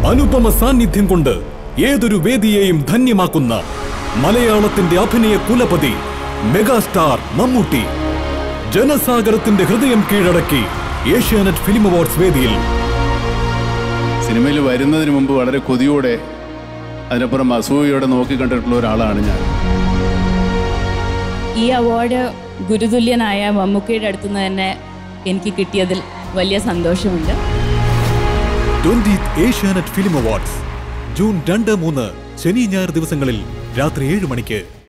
അനുപമ സാന്നിധ്യം കൊണ്ട് ഏതൊരു വേദിയെയും ധന്യമാക്കുന്ന മലയാളത്തിന്റെ അഭിനയ കുലപതി മെഗാസ്റ്റാർ മമ്മൂട്ടി ജനസാഗരത്തിന്റെ ഹൃദയം കീഴടക്കി ഏഷ്യാനെറ്റ് ഫിലിം അവാർഡ്സ് വേദിയിൽ സിനിമയിൽ വരുന്നതിന് മുമ്പ് വളരെ കൊതിയോടെ അതിനപ്പുറം അസൂയയോടെ നോക്കിക്കണ്ടിട്ടുള്ള ഒരാളാണ് ഞാൻ ഈ അവാർഡ് ഗുരുതുല്യനായ മമ്മൂക്കയുടെ അടുത്തു നിന്ന് തന്നെ എനിക്ക് കിട്ടിയതിൽ വലിയ സന്തോഷമുണ്ട് twenty Asianet film awards June രണ്ട് മൂന്ന് ശനി ഞായർ ദിവസങ്ങളിൽ രാത്രി ഏഴ് മണിക്ക്